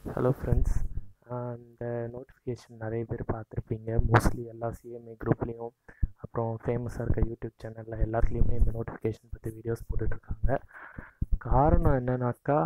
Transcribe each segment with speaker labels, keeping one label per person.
Speaker 1: hello friends இந்த notification நிறைய பேர் பார்த்துருப்பீங்க மோஸ்ட்லி எல்லா சிஎம்ஏ குரூப்லேயும் அப்புறம் ஃபேமஸாக இருக்க யூடியூப் சேனலில் எல்லாத்துலேயுமே இந்த நோட்டிஃபிகேஷன் பற்றி வீடியோஸ் போட்டுட்ருக்காங்க காரணம் என்னன்னாக்கா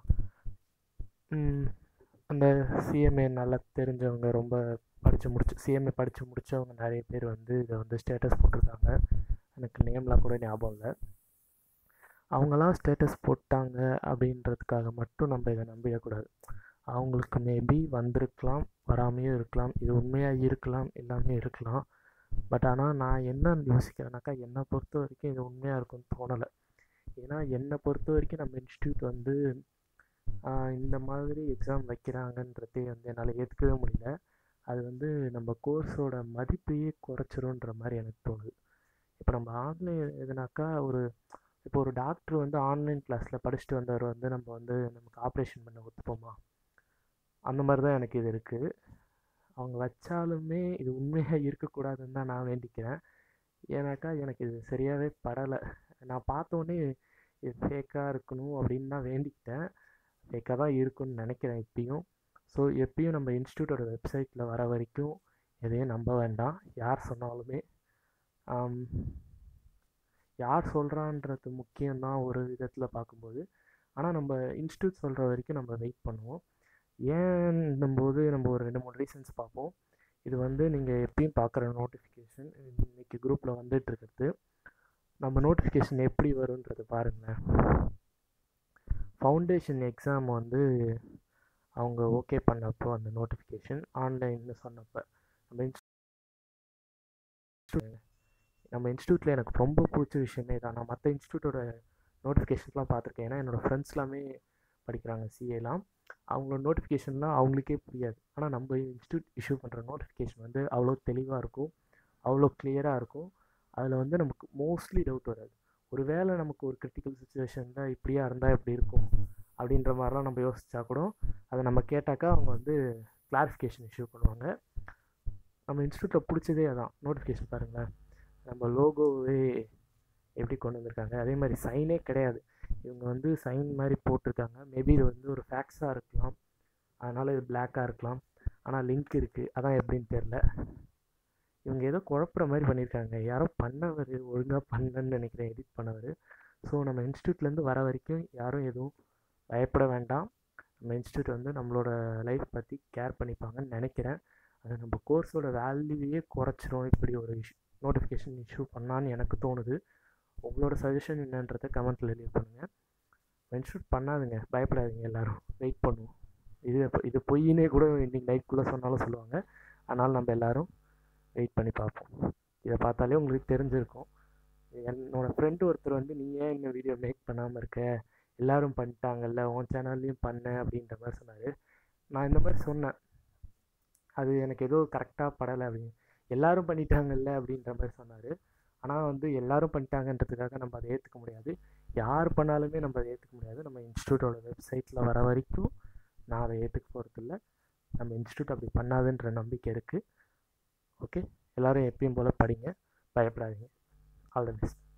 Speaker 1: ம், அந்த சிஎம்ஏ நல்லா தெரிஞ்சவங்க ரொம்ப படித்து முடிச்சு சிஎம்ஏ படித்து முடித்தவங்க நிறைய பேர் வந்து இதை வந்து ஸ்டேட்டஸ் போட்டிருக்காங்க எனக்கு நேம்லாம் கூட ஞாபகம் இல்லை அவங்களாம் ஸ்டேட்டஸ் போட்டாங்க அப்படின்றதுக்காக மட்டும் நம்ம இதை நம்பிடக்கூடாது அவங்களுக்கு மேபி வந்திருக்கலாம் வராமையும் இருக்கலாம் இது உண்மையாக இருக்கலாம் எல்லாமே இருக்கலாம் பட் ஆனால் நான் என்ன யோசிக்கிறேன்னாக்கா என்னை பொறுத்த வரைக்கும் இது உண்மையாக இருக்கும்னு தோணலை ஏன்னா என்னை பொறுத்த வரைக்கும் நம்ம இன்ஸ்டியூட் வந்து ஆஹ், இந்த மாதிரி எக்ஸாம் வைக்கிறாங்கன்றதே வந்து என்னால் ஏற்றுக்கவே முடியல அது வந்து நம்ம கோர்ஸோட மதிப்பையே குறைச்சிருன்ற மாதிரி எனக்கு தோணுது இப்போ நம்ம ஆன்லைன் எதுனாக்கா ஒரு இப்போ ஒரு டாக்டர் வந்து ஆன்லைன் கிளாஸில் படிச்சுட்டு வந்தவர் வந்து நம்ம வந்து நமக்கு ஆப்ரேஷன் பண்ண ஒத்துப்போமா அந்த மாதிரி தான் எனக்கு இது இருக்குது அவங்க வச்சாலுமே இது உண்மையாக இருக்கக்கூடாதுன்னு தான் நான் வேண்டிக்கிறேன் ஏன்னாக்கா எனக்கு இது சரியாகவே படலை நான் பார்த்த உடனே இது ஃபேக்காக இருக்கணும் அப்படின்னு தான் வேண்டிக்கிட்டேன் ஃபேக்காக தான் இருக்கும்னு நினைக்கிறேன் இப்பயும் ஸோ எப்பயும் நம்ம இன்ஸ்டியூட்டோட வெப்சைட்டில் வர வரைக்கும் எதையும் நம்ப வேண்டாம் யார் சொன்னாலுமே ஆம், யார் சொல்கிறான்றது முக்கியம்தான் ஒரு விதத்தில் பார்க்கும்போது ஆனால் நம்ம இன்ஸ்டியூட் சொல்கிற வரைக்கும் நம்ம வெயிட் பண்ணுவோம் ஏன்னும்போது நம்ம ஒரு ரெண்டு மூணு ரீசன்ஸ் பார்ப்போம் இது வந்து நீங்கள் எப்பயும் பார்க்குற நோட்டிஃபிகேஷன் இன்னைக்கு குரூப்பில் வந்துட்டு இருக்கிறது நம்ம நோட்டிஃபிகேஷன் எப்படி வரும்ன்றதை பாருங்களேன் ஃபவுண்டேஷன் எக்ஸாம் வந்து அவங்க ஓகே பண்ணப்போ அந்த நோட்டிஃபிகேஷன் ஆன்லைன்னு சொன்னப்போ நம்ம இன்ஸ்டியூட் நம்ம இன்ஸ்டியூட்டில் எனக்கு ரொம்ப பிடிச்ச விஷயமே தான் நான் மற்ற இன்ஸ்டியூட்டோட நோட்டிஃபிகேஷன்ஸ்லாம் பார்த்துருக்கேன் ஏன்னா என்னோடய ஃப்ரெண்ட்ஸ் எல்லாமே படிக்கிறாங்க சிஏலாம் அவங்களோட நோட்டிஃபிகேஷன்லாம் அவங்களுக்கே புரியாது ஆனால் நம்ம இன்ஸ்டியூட் இஷ்யூ பண்ணுற நோட்டிஃபிகேஷன் வந்து அவ்வளோ தெளிவாக இருக்கும் அவ்வளோ கிளியராக இருக்கும் அதில் வந்து நமக்கு மோஸ்ட்லி டவுட் வராது ஒருவேளை நமக்கு ஒரு கிரிட்டிக்கல் சுச்சுவேஷனில் இப்படியா இருந்தால் எப்படி இருக்கும் அப்படின்ற மாதிரிலாம் நம்ம யோசிச்சா கூட அதை நம்ம கேட்டாக்கா அவங்க வந்து கிளாரிஃபிகேஷன் இஷ்யூ பண்ணுவாங்க நம்ம இன்ஸ்டியூட்டில் பிடிச்சதே அதான் நோட்டிஃபிகேஷன் பாருங்களேன் நம்ம லோகோவே எப்படி கொண்டு வந்திருக்காங்க அதே மாதிரி சைனே கிடையாது இவங்க வந்து சைன் மாதிரி போட்டிருக்காங்க மேபி இது வந்து ஒரு ஃபேக்ஸாக இருக்கலாம் அதனால் இது பிளாக்காக இருக்கலாம் ஆனால் லிங்க் இருக்குது அதான் எப்படின்னு தெரில இவங்க ஏதோ குழப்புற மாதிரி பண்ணியிருக்காங்க யாரோ பண்ணவர் ஒழுங்காக பண்ணன்னு நினைக்கிறேன் எடிட் பண்ணவர் ஸோ நம்ம இன்ஸ்டியூட்லேருந்து வர வரைக்கும் யாரும் எதுவும் பயப்பட வேண்டாம் நம்ம இன்ஸ்டியூட் வந்து நம்மளோட லைஃப் பற்றி கேர் பண்ணிப்பாங்கன்னு நினைக்கிறேன் அது நம்ம கோர்ஸோட வேல்யூவையே குறைச்சிரும் இப்படி ஒரு இஷ்யூ நோட்டிஃபிகேஷன் இஷ்யூ பண்ணான்னு எனக்கு தோணுது உங்களோட சஜஷன் என்னன்றதை கமெண்ட்டில் லீவ் பண்ணுங்கள் இன்ஸ்டியூட் பண்ணாதுங்க பயப்படாதீங்க எல்லாரும் வெயிட் பண்ணுவோம் இது அப்ப- இது பொய்யினே கூட இன்னைக்கு நைட்குள்ளே சொன்னாலும் சொல்லுவாங்க அதனால் நம்ம எல்லாரும் வெயிட் பண்ணி பார்ப்போம் இதை பார்த்தாலே உங்களுக்கு தெரிஞ்சிருக்கும் என்னோட ஃப்ரெண்டு ஒருத்தர் வந்து நீ ஏன் இந்த வீடியோ மேக் பண்ணாமல் இருக்க எல்லாரும் பண்ணிட்டாங்கல்ல உன் சேனல்லையும் பண்ண அப்படின்ற மாதிரி சொன்னார் நான் இந்த மாதிரி சொன்னேன் அது எனக்கு ஏதோ கரெக்டாக படலை அப்படின்னு எல்லாரும் பண்ணிட்டாங்கல்ல அப்படின்ற மாதிரி சொன்னார் ஆனால் வந்து எல்லாரும் பண்ணிட்டாங்கன்றதுக்காக நம்ம அதை ஏற்றுக்க முடியாது யார் பண்ணாலுமே நம்ம அதை ஏற்றுக்க முடியாது நம்ம இன்ஸ்டியூட்டோட வெப்சைட்டில் வர வரைக்கும் நான் அதை ஏற்றுக்க போகிறதில்ல நம்ம இன்ஸ்டியூட் அப்படி பண்ணாதுன்ற நம்பிக்கை இருக்குது ஓகே எல்லாரும் எப்பயும் போல் படிங்க பயப்படாதீங்க ஆல் த பெஸ்ட்